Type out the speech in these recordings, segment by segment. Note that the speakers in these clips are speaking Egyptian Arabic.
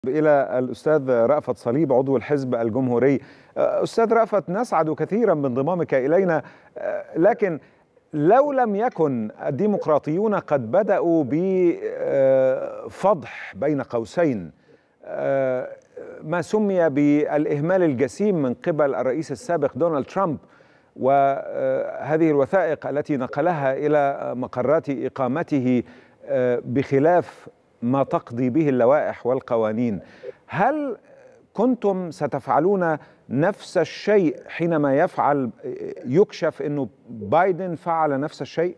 إلى الأستاذ رأفت صليب عضو الحزب الجمهوري أستاذ رأفت نسعد كثيرا بانضمامك إلينا لكن لو لم يكن الديمقراطيون قد بدأوا بفضح بين قوسين ما سمي بالإهمال الجسيم من قبل الرئيس السابق دونالد ترامب وهذه الوثائق التي نقلها إلى مقرات إقامته بخلاف ما تقضي به اللوائح والقوانين هل كنتم ستفعلون نفس الشيء حينما يفعل يكشف انه بايدن فعل نفس الشيء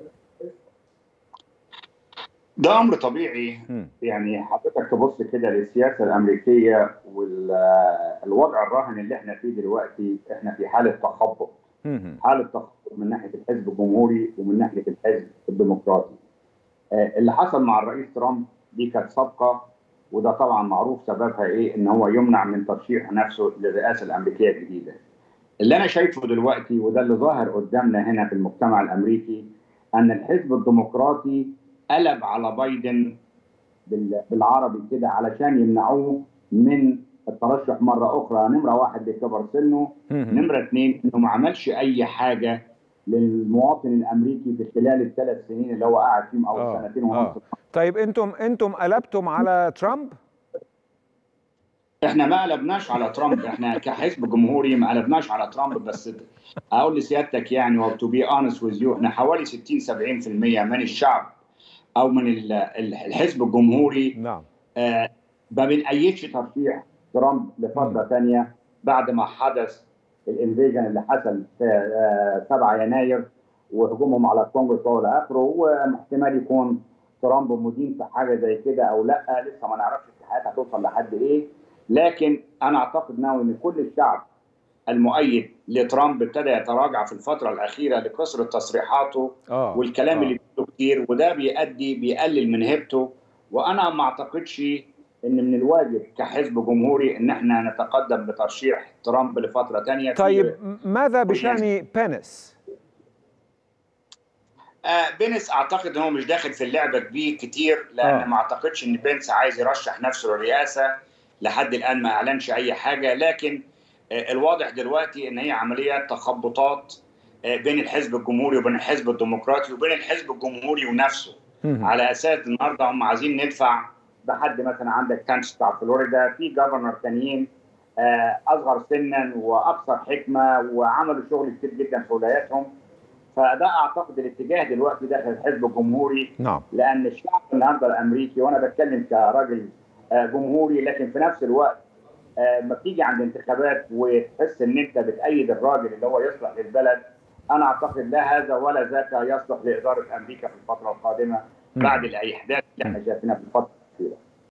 ده امر طبيعي يعني حضرتك تبص كده للسياسه الامريكيه والوضع الراهن اللي احنا فيه دلوقتي احنا في حاله تخبط حاله تخبط من ناحيه الحزب الجمهوري ومن ناحيه الحزب الديمقراطي اللي حصل مع الرئيس ترامب دي كانت سابقه وده طبعا معروف سببها ايه ان هو يمنع من ترشيح نفسه للرئاسه الامريكيه الجديده. اللي انا شايفه دلوقتي وده اللي ظاهر قدامنا هنا في المجتمع الامريكي ان الحزب الديمقراطي قلب على بايدن بالعربي كده علشان يمنعوه من الترشح مره اخرى نمره واحد بكبر سنه نمره اثنين انه ما عملش اي حاجه للمواطن الامريكي في خلال الثلاث سنين اللي هو قاعد فيهم او آه. السنتين ونص آه. طيب انتم انتم قلبتم على ترامب احنا ما قلبناش على ترامب احنا كحزب جمهوري ما قلبناش على ترامب بس اقول لسيادتك يعني وتو بي اونست ويز يو احنا حوالي 60 70% من الشعب او من الحزب الجمهوري نعم آه ما بنأيدش ترشيح ترامب لفتره ثانيه بعد ما حدث الانفيجن اللي حصل في آه 7 يناير وهجومهم على الكونجرس والى اخره واحتمال يكون ترامب مدين في حاجه زي كده او لا لسه ما نعرفش الاتحادات هتوصل لحد ايه لكن انا اعتقد ناوي ان كل الشعب المؤيد لترامب ابتدى يتراجع في الفتره الاخيره لكثره تصريحاته آه. والكلام آه. اللي بيقوله كتير وده بيؤدي بيقلل من هيبته وانا ما اعتقدش ان من الواجب كحزب جمهوري ان احنا نتقدم بترشيح ترامب لفتره ثانيه طيب ماذا بشان بينس؟ آه بينس اعتقد ان هو مش داخل في اللعبه كبير كتير لان آه. ما اعتقدش ان بينس عايز يرشح نفسه للرئاسه لحد الان ما اعلنش اي حاجه لكن آه الواضح دلوقتي ان هي عمليات تخبطات آه بين الحزب الجمهوري وبين الحزب الديمقراطي وبين الحزب الجمهوري ونفسه مهم. على اساس النهارده هم عايزين ندفع بحد مثلا عندك كانش بتاع فلوريدا في جفرنر تانيين آه اصغر سنا واكثر حكمه وعملوا شغل كتير جدا في ولاياتهم فده اعتقد الاتجاه دلوقتي داخل الحزب الجمهوري نعم لان الشعب النهارده الامريكي وانا بتكلم كراجل آه، جمهوري لكن في نفس الوقت آه، لما بتيجي عند انتخابات وتحس ان انت بتأيد الراجل اللي هو يصلح للبلد انا اعتقد لا هذا ولا ذاك يصلح لاداره امريكا في الفتره القادمه بعد الاحداث اللي احنا شايفينها في الفتره